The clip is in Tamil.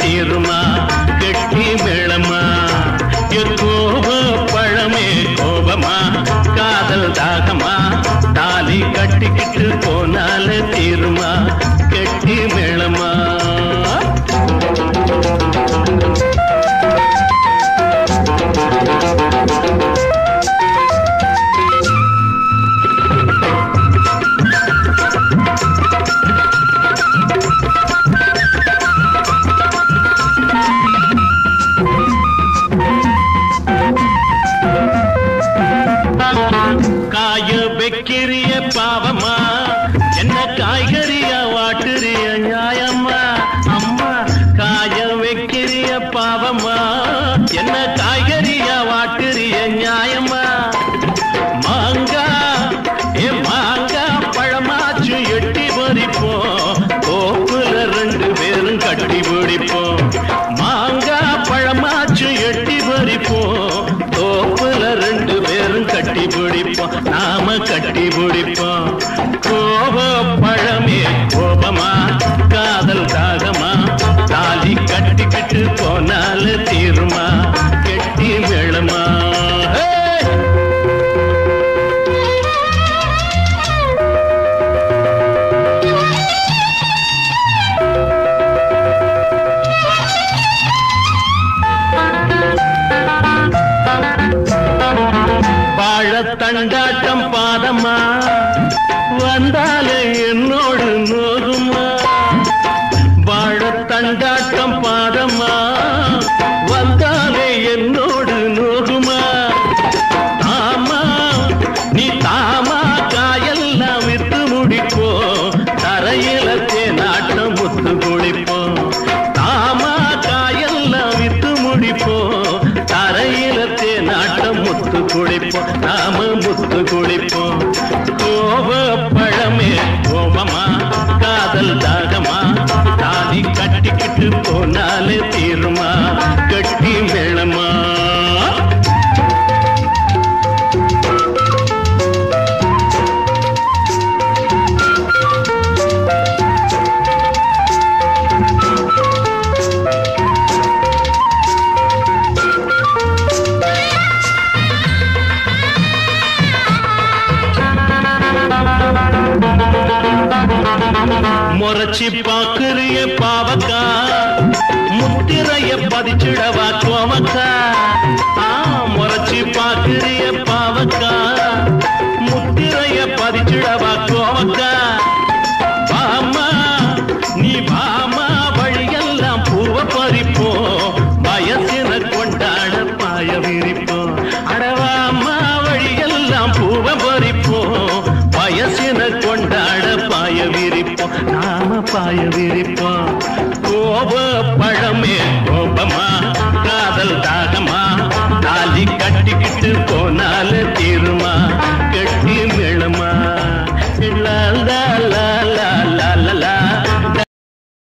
தீருமா கெட்டி மேளமா என் கோப பழமே கோபமா காதல் தாகமா தாலி கட்டிக்கிட்டு போனால தீருமா கெட்டி மேளமா காய வைக்கிறிய பாவமா என்ன காய்கறியா வாட்டுறிய நியாயம்மா அம்மா காய வைக்கிறிய பாவமா என்ன காய்கறியா வாட்டுறிய நியாயம்மா மாங்கா ஏ மாங்கா பழமாச்சு எட்டி பறிப்போம் தோப்புல ரெண்டு பேரும் கட்டி பிடிப்போம் மாங்கா பழமாச்சு எட்டி பறிப்போம் தோப்புல ரெண்டு பேரும் கட்டி பிடிப்போம் நாம கட்டி பிடிப்போம் கோப பழமே கோபமா காதல் தாகமா தாலி கட்டிக்கிட்டு போனால தீருமா கெட்டி மேளமா ஹே! வாழத்தண்டாட்டம் பாதமா வந்தாலே என்னோடு நோகுமா வாழத்தண்டாட்டம் பாதமா வந்தாலே என்னோடு நோகுமா தாமா நீ தாமா காயெல்லாம் வித்து முடிப்போம் தரையில தேனாட்டம் முத்து குளிப்போம் தாமா காயெல்லாம் வித்து முடிப்போம் தரையில தேனாட்டம் முத்து குளிப்போம் நாம முத்து குளிப்போம் கோப பழமே கோபமா காதல் தாகமா தாலி கட்டிக்கிட்டு போனாலே தீருமா கட்டி மேளமா முறைச்சி பாக்குறிய பாவக்கா முத்திரைய பதிச்சிடவா கோவக்கா ஆ முறைச்சி பாக்குறிய பாவக்கா முத்திரைய பதிச்சிடவா கோவக்கா வாமா நீ வாமா வழியெல்லாம் பூவ பறிப்போம் வயசின கொண்டாட பாய விரிப்போம் அடவாமா வழியெல்லாம் பூவ பறிப்போம் வயசின கொண்டாட பாய விரிப்போம் நாம பாய விரிப்போம் கோப பழமே கோபமா காதல் தாகமா தாலி கட்டிக்கிட்டு போனால தீருமா கட்டி மேளமா லா லா லா